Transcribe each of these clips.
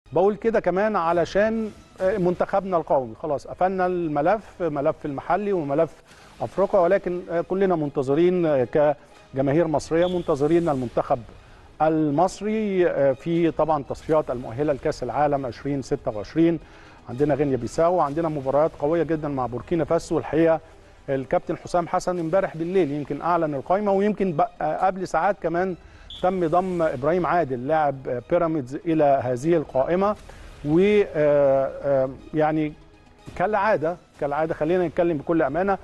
بقول كده كمان علشان منتخبنا القومي خلاص قفلنا الملف ملف المحلي وملف افريقيا ولكن كلنا منتظرين كجماهير مصريه منتظرين المنتخب المصري في طبعا تصفيات المؤهله لكاس العالم 2026 عندنا غينيا بيساو وعندنا مباريات قويه جدا مع بوركينا فاسو الحقيقه الكابتن حسام حسن امبارح بالليل يمكن اعلن القائمه ويمكن قبل ساعات كمان تم ضم ابراهيم عادل لاعب بيراميدز الى هذه القائمه و يعني كالعاده كالعاده خلينا نتكلم بكل امانه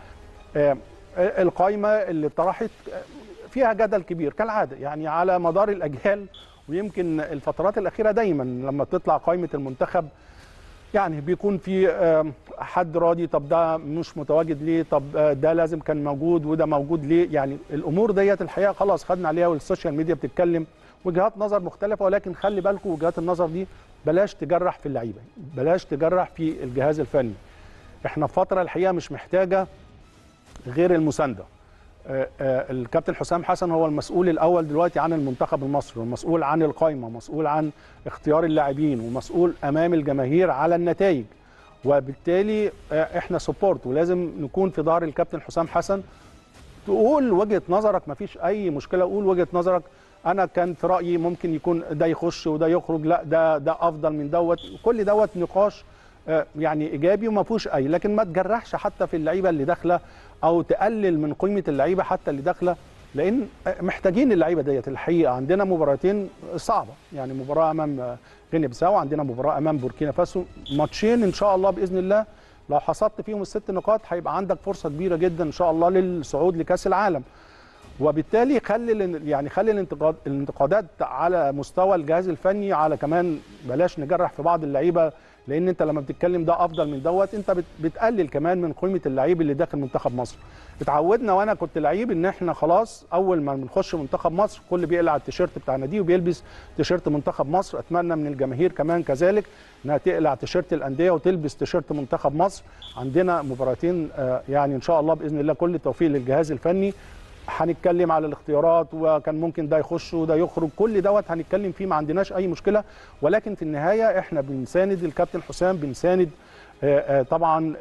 القائمه اللي طرحت فيها جدل كبير كالعاده يعني على مدار الاجيال ويمكن الفترات الاخيره دايما لما تطلع قائمه المنتخب يعني بيكون في حد راضي طب ده مش متواجد ليه طب ده لازم كان موجود وده موجود ليه يعني الامور ديت الحقيقه خلاص خدنا عليها والسوشيال ميديا بتتكلم وجهات نظر مختلفه ولكن خلي بالكم وجهات النظر دي بلاش تجرح في اللعيبه بلاش تجرح في الجهاز الفني احنا في فتره الحقيقه مش محتاجه غير المسانده الكابتن حسام حسن هو المسؤول الاول دلوقتي عن المنتخب المصري ومسؤول عن القائمه مسؤول عن اختيار اللاعبين ومسؤول امام الجماهير على النتائج وبالتالي احنا سبورت ولازم نكون في ظهر الكابتن حسام حسن تقول وجهه نظرك ما فيش اي مشكله قول وجهه نظرك انا كان في رايي ممكن يكون ده يخش وده يخرج لا ده ده افضل من دوت كل دوت نقاش يعني ايجابي وما فيهوش اي لكن ما تجرحش حتى في اللعيبه اللي داخله او تقلل من قيمه اللعيبه حتى اللي داخله لان محتاجين اللعيبه ديت الحقيقه عندنا مباراتين صعبه يعني مباراه امام غينيا بيساو عندنا مباراه امام بوركينا فاسو ماتشين ان شاء الله باذن الله لو حصدت فيهم الست نقاط هيبقى عندك فرصه كبيره جدا ان شاء الله للصعود لكاس العالم وبالتالي خلي يعني خلي الانتقاد الانتقادات على مستوى الجهاز الفني على كمان بلاش نجرح في بعض اللعيبه لان انت لما بتتكلم ده افضل من دوت انت بتقلل كمان من قيمه اللعيب اللي داخل منتخب مصر اتعودنا وانا كنت لعيب ان احنا خلاص اول ما بنخش منتخب مصر كل بيقلع التيشيرت بتاع ناديه وبيلبس تيشيرت منتخب مصر اتمنى من الجماهير كمان كذلك انها تقلع تيشيرت الانديه وتلبس تيشيرت منتخب مصر عندنا مباراتين يعني ان شاء الله باذن الله كل التوفيق للجهاز الفني هنتكلم على الاختيارات وكان ممكن ده يخش وده يخرج كل دوت هنتكلم فيه ما عندناش اي مشكله ولكن في النهايه احنا بنساند الكابتن حسام بنساند طبعا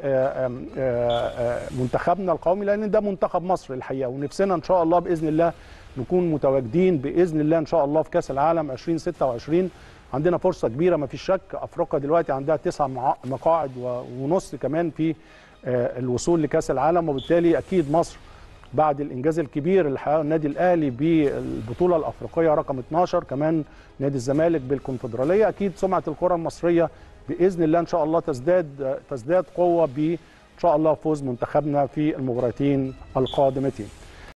منتخبنا القومي لان ده منتخب مصر الحقيقه ونفسنا ان شاء الله باذن الله نكون متواجدين باذن الله ان شاء الله في كاس العالم 2026 عندنا فرصه كبيره ما فيش شك افريقيا دلوقتي عندها تسع مقاعد ونص كمان في الوصول لكاس العالم وبالتالي اكيد مصر بعد الانجاز الكبير اللي حققه النادي الاهلي بالبطوله الافريقيه رقم 12 كمان نادي الزمالك بالكونفدراليه اكيد سمعه الكره المصريه باذن الله ان شاء الله تزداد تزداد قوه ب ان شاء الله فوز منتخبنا في المباراتين القادمتين